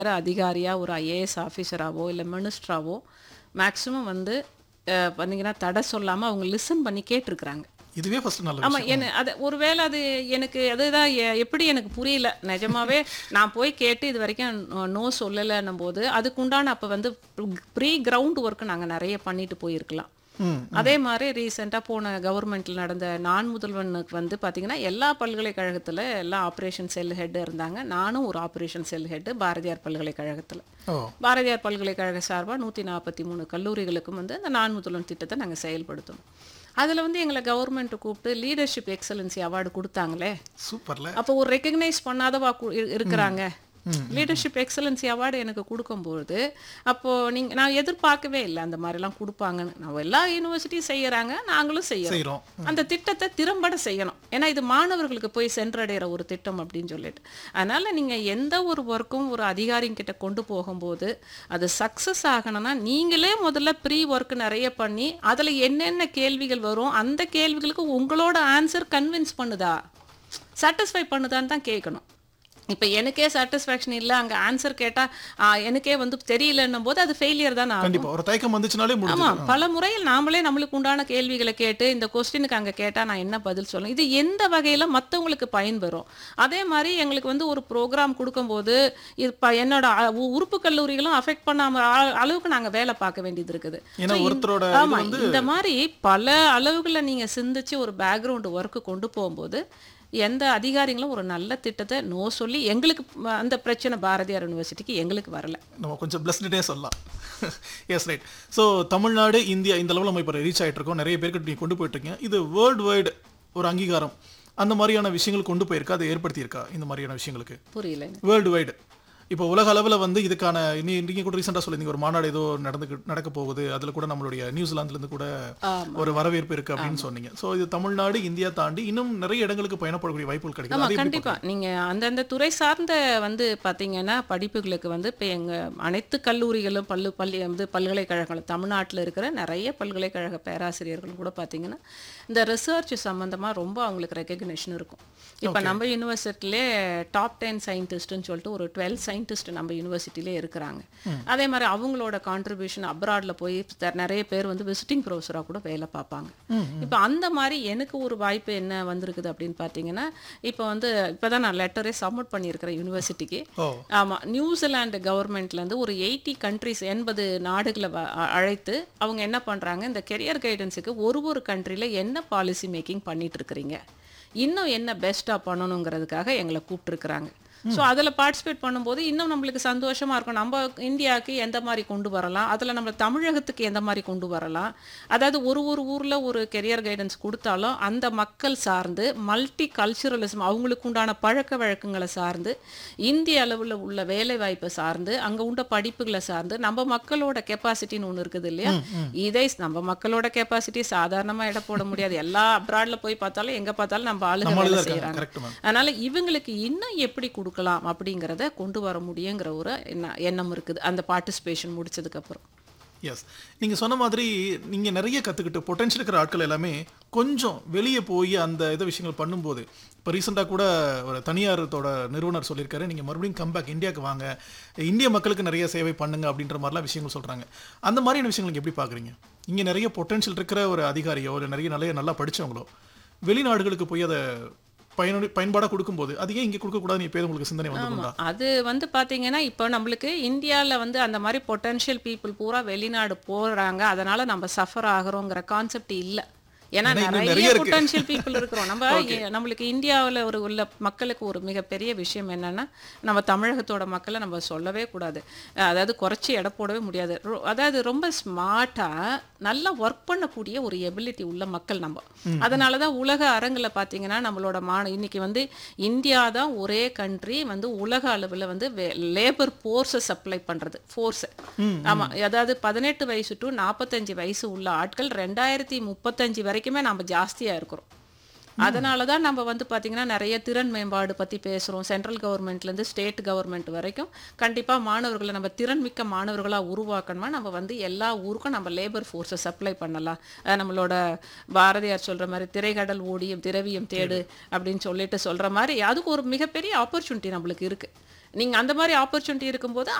அதிகாரியா ஒரு ஐஏஎஸ் ஆஃபீஸராவோ இல்லை மினிஸ்டராவோ மேக்ஸிமம் வந்து அஹ், பார்த்தீங்கன்னா தடை சொல்லாமல் அவங்க லிசன் பண்ணி கேட்டிருக்கிறாங்க இதுவே ஃபர்ஸ்ட் நல்ல ஆமா விஷயம் என்ன அது ஒருவேளை அது எனக்கு அதுதான் எ- எப்படி எனக்கு புரியல நிஜமாவே நான் போய் கேட்டு இது வரைக்கும் நோ சொல்லலைன்னும் போது அதுக்குண்டான அப்போ வந்து ப்ரீ கிரவுண்ட் ஒர்க் நாங்கள் நிறைய பண்ணிட்டு போயிருக்கலாம் ம் அதே மாதிரி ரீசெண்டாக போன கவர்மெண்ட்டில் நடந்த நான் முதல்வனுக்கு வந்து பார்த்தீங்கன்னா எல்லா பல்கலைக்கழகத்தில் எல்லா ஆப்ரேஷன் செல் ஹெட் இருந்தாங்க நானும் ஒரு ஆப்ரேஷன் செல் ஹெட்டு பாரதியார் பல்கலைக்கழகத்தில் ஓ பாரதியார் பல்கலைக்கழக சார்பாக நூற்றி நாற்பத்தி மூணு கல்லூரிகளுக்கும் வந்து அந்த நான் முதல்வன் திட்டத்தை நாங்கள் செயல்படுத்தணும் அதில் வந்து எங்களை கவர்மெண்ட் கூப்பிட்டு லீடர்ஷிப் எக்ஸலன்சி அவார்டு கொடுத்தாங்களே சூப்பர்ல அப்போ ஒரு ரெக்கக்னைஸ் பண்ணாதவா கு- இரு- இருக்கிறாங்க லீடர்ஷிப் எக்ஸலன்சி அவார்டு எனக்கு கொடுக்கும்போது அப்போ நீங்க நான் எதிர்பார்க்கவே இல்லை அந்த மாதிரிலாம் கொடுப்பாங்கன்னு நான் எல்லா யூனிவர்சிட்டியும் செய்யறாங்க நாங்களும் செய்யறோம் செய்றோம் அந்த திட்டத்தை திறம்பட செய்யணும் ஏன்னா இது மாணவர்களுக்கு போய் சென்றடைகிற ஒரு திட்டம் அப்படின்னு சொல்லிட்டு அதனால நீங்க எந்த ஒரு ஒர்க்கும் ஒரு அதிகாரிங்க கிட்ட கொண்டு போகும்போது அது சக்சஸ் ஆகணும்னா நீங்களே முதல்ல ப்ரீ ஒர்க் நிறைய பண்ணி அதுல என்னென்ன கேள்விகள் வரும் அந்த கேள்விகளுக்கு உங்களோட ஆன்சர் கன்வின்ஸ் பண்ணுதா சாட்டிஸ்ஃபை பண்ணுதான்னு தான் கேட்கணும் இப்போ எனக்கே சாட்டிஸ்ஃபேக்ஷன் இல்லை அங்கே ஆன்சர் கேட்டால் எனக்கே வந்து தெரியலன்னும் போது அது ஃபெயிலியர் தான் ஆகும் கண்டிப்பா ஒரு தயக்கம் வந்துச்சுனாலே முடிஞ்சு ஆமா பல முறையில் நாமளே நம்மளுக்கு உண்டான கேள்விகளை கேட்டு இந்த கொஸ்டினுக்கு அங்க கேட்டா நான் என்ன பதில் சொல்லணும் இது எந்த வகையில மத்தவங்களுக்கு பயன்பெறும் அதே மாதிரி எங்களுக்கு வந்து ஒரு ப்ரோக்ராம் கொடுக்கும்போது இது ப- என்னோட அ- உ- உறுப்பு கல்லூரிகளும் அஃபெக்ட் பண்ணாம அ- அளவுக்கு நாங்க வேலை பார்க்க வேண்டியது இருக்குது ஏன்னா So, இந்த- ஒருத்தரோட இது ஆமா வந்து இந்த மாதிரி பல அளவுகளை நீங்க சிந்திச்சு ஒரு பேக்ரவுண்ட் ஒர்க்கு கொண்டு போகும்போது எந்த அதிகாரிகளும் ஒரு நல்ல திட்டத்தை நோ சொல்லி எங்களுக்கு ம- அந்த பிரச்சனை பாரதியார் யூனிவர்சிட்டிக்கு எங்களுக்கு வரல நம்ம கொஞ்சம் பிளஸ்டே சொல்லலாம் yes right so Tamil Nadu India இந்த லெவலில் நம்ம இப்போ ரீச் ஆயிட்டு இருக்கோம் நிறைய பேருக்கு நீங்க கொண்டு போயிட்டு இருக்கீங்க இது வேர்ல்டு வைடு ஒரு அங்கீகாரம் அந்த மாதிரியான விஷயங்கள் கொண்டு போயிருக்கா அதை ஏற்படுத்தியிருக்கா இந்த மாதிரியான விஷயங்களுக்கு புரியல வேர்ல்டு வைடு இப்போ உலக அளவில் வந்து இதுக்கான நீ நீங்கள் கூட ரீசெண்டாக சொல்லியிருந்தீங்க ஒரு மாநாடு ஏதோ நடந்து நடக்க போகுது அதில் கூட நம்மளுடைய நியூசிலாந்துலேருந்து கூட ஒரு வரவேற்பு இருக்கு அப்படின்னு சொன்னீங்க ஸோ இது தமிழ்நாடு இந்தியா தாண்டி இன்னும் நிறைய இடங்களுக்கு பயணப்படக்கூடிய வாய்ப்புகள் கிடைக்குது ஆமா அது எப்படி கண்டிப்பா நீங்க அந்தந்த துறை சார்ந்த வந்து பாத்தீங்கன்னா படிப்புகளுக்கு வந்து இப்போ எங்க அனைத்து கல்லூரிகளும் பல்லு பள்ளி வந்து பல்கலைக்கழகங்கள் தமிழ்நாட்டில் இருக்கிற நிறைய பல்கலைக்கழக பேராசிரியர்கள் கூட பாத்தீங்கன்னா இந்த ரிசர்ச் சம்பந்தமா ரொம்ப அவங்களுக்கு ரெக்கக்னிஷன் இருக்கும் இப்போ நம்ம யூனிவர்சிட்டிலே டாப் டென் சயின்டிஸ்ட்னு சொல்லிட்டு ஒரு டுவெல் சயின்டிஸ்ட் நம்ம யூனிவர்சிட்டிலே இருக்கிறாங்க அதே மாதிரி அவங்களோட கான்ட்ரிபியூஷன் அப்ராட்ல போய் த- நிறைய பேர் வந்து விசிட்டிங் ப்ரொஃபஸராக கூட வேலை பார்ப்பாங்க இப்போ அந்த மாதிரி எனக்கு ஒரு வாய்ப்பு என்ன வந்திருக்குது அப்படின்னு பார்த்தீங்கன்னா இப்போ வந்து இப்போதான் நான் லெட்டரே சப்மிட் பண்ணியிருக்கிறேன் யூனிவர்சிட்டிக்கு ஓ ஆமா நியூசிலாந்து கவர்மெண்ட்லேருந்து ஒரு எயிட்டி கண்ட்ரிஸ் எண்பது நாடுகளை வ- அ- அழைத்து அவங்க என்ன பண்றாங்க இந்த கெரியர் கைடன்ஸுக்கு ஒரு ஒரு கண்ட்ரியில் என்ன பாலிசி மேக்கிங் பண்ணிட்டு இருக்கிறீங்க இன்னும் என்ன பெஸ்ட்டாக பண்ணணுங்கிறதுக்காக எங்களை கூப்பிட்டுருக்குறாங்க ஸோ அதில் பார்ட்டிசிபேட் பண்ணும்போது இன்னும் நம்மளுக்கு சந்தோஷமா இருக்கும் நம்ம இந்தியாவுக்கு எந்த மாதிரி கொண்டு வரலாம் அதில் நம்ம தமிழகத்துக்கு எந்த மாதிரி கொண்டு வரலாம் அதாவது ஒரு ஒரு ஊரில் ஒரு கெரியர் கைடன்ஸ் கொடுத்தாலும் அந்த மக்கள் சார்ந்து மல்டி கல்ச்சுரலிசம் அவங்களுக்கு உண்டான பழக்க வழக்கங்களை சார்ந்து இந்திய அளவில் உள்ள வேலை வாய்ப்பை சார்ந்து அங்கே உண்ட படிப்புகளை சார்ந்து நம்ம மக்களோட கெப்பாசிட்டின்னு ஒன்று இருக்குது இல்லையா இதை நம்ம மக்களோட கெப்பாசிட்டி சாதாரணமாக எடை போட முடியாது எல்லா அப்ராட்ல போய் பார்த்தாலும் எங்கே பார்த்தாலும் நம்ம ஆளுங்க நம்மளுக்கு வேலை தான் இருக்காங்க செய்கிறாங்க கரெக்ட் மேம் அதனால இவங்களுக்கு இன்னும் எப்படி கொடுக்கலாம் அப்படிங்கிறத கொண்டு வர முடியுங்கிற ஒரு எண்ண- எண்ணம் இருக்குது அந்த பார்ட்டிசிபேஷன் முடிச்சதுக்கு அப்புறம் எஸ் நீங்க சொன்ன மாதிரி நீங்க நிறைய கத்துக்கிட்டு பொட்டன்ஷியல் இருக்கிற ஆட்கள் எல்லாமே கொஞ்சம் வெளியே போய் அந்த இதை விஷயங்கள் பண்ணும்போது இப்போ ரீசெண்டாக கூட ஒரு தனியாரத்தோட நிறுவனர் சொல்லியிருக்காரு நீங்கள் மறுபடியும் கம்பேக் இந்தியாவுக்கு வாங்க இந்திய மக்களுக்கு நிறைய சேவை பண்ணுங்க அப்படின்ற மாதிரிலாம் விஷயங்கள் சொல்கிறாங்க அந்த மாதிரியான விஷயங்கள் நீங்க எப்படி பார்க்குறீங்க இங்கே நிறைய பொட்டன்ஷியல் இருக்கிற ஒரு அதிகாரியோ இல்லை நிறைய நிறைய நல்லா படிச்சவங்களோ வெளிநாடுகளுக்கு போய் அதை பயனு பயன்பாடாக கொடுக்கும்போது அது ஏன் இங்கே கொடுக்கக்கூடாதுன்னு எப்போது உங்களுக்கு சிந்தனை வந்துருந்தா அது வந்து பாத்தீங்கன்னா இப்போ நம்மளுக்கு இந்தியால வந்து அந்த மாதிரி பொட்டன்ஷியல் பீப்புள் பூரா வெளிநாடு போறாங்க அதனால நம்ம சஃபர் ஆகுறோங்கிற கான்செப்ட் இல்ல ஏன்னா ஏன்னா இன்னும் நிறைய நிறைய இருக்கு. பொட்டன்ஷியல் பீப்புள் இருக்கிறோம் நம்ம இ- நம்மளுக்கு இந்தியாவில் ஒரு உள்ள மக்களுக்கு ஒரு மிகப்பெரிய விஷயம் என்னன்னா நம்ம தமிழகத்தோட மக்களை நம்ம சொல்லவே கூடாது அஹ் அதாவது குறைச்சி எடை போடவே முடியாது ரொ- அதாவது ரொம்ப ஸ்மார்ட்டா நல்லா ஒர்க் பண்ணக்கூடிய ஒரு எபிலிட்டி உள்ள மக்கள் நம்ம அதனால தான் உலக அரங்கில் பார்த்தீங்கன்னா நம்மளோட மான இன்னைக்கு வந்து இந்தியா தான் ஒரே கண்ட்ரி வந்து உலக அளவில் வந்து லேபர் ஃபோர்ஸை சப்ளை பண்ணுறது ஃபோர்ஸை ஆமா அதாவது பதினெட்டு வயசு டு நாற்பத்தஞ்சு வயசு உள்ள ஆட்கள் ரெண்டாயிரத்தி முப்பத்தஞ்சு வரைக்குமே நம்ம ஜாஸ்தியா இருக்கிறோம் அதனால தான் நம்ம வந்து பார்த்திங்கன்னா நிறைய திறன் மேம்பாடு பற்றி பேசுகிறோம் சென்ட்ரல் கவர்மெண்ட்லேருந்து ஸ்டேட் கவர்மெண்ட் வரைக்கும் கண்டிப்பாக மாணவர்களை நம்ம திறன்மிக்க மாணவர்களாக உருவாக்கணுமா நம்ம வந்து எல்லா ஊருக்கும் நம்ம லேபர் ஃபோர்ஸை சப்ளை பண்ணலாம் அஹ் நம்மளோட பாரதியார் சொல்கிற மாதிரி திரைக்கடல் ஓடியும் திரவியம் தேடு அப்படின்னு சொல்லிட்டு சொல்கிற மாதிரி அதுக்கு ஒரு மிகப்பெரிய ஆப்பர்ச்சுனிட்டி நம்மளுக்கு இருக்குது நீங்கள் அந்த மாதிரி ஆப்பர்ச்சுனிட்டி இருக்கும்போது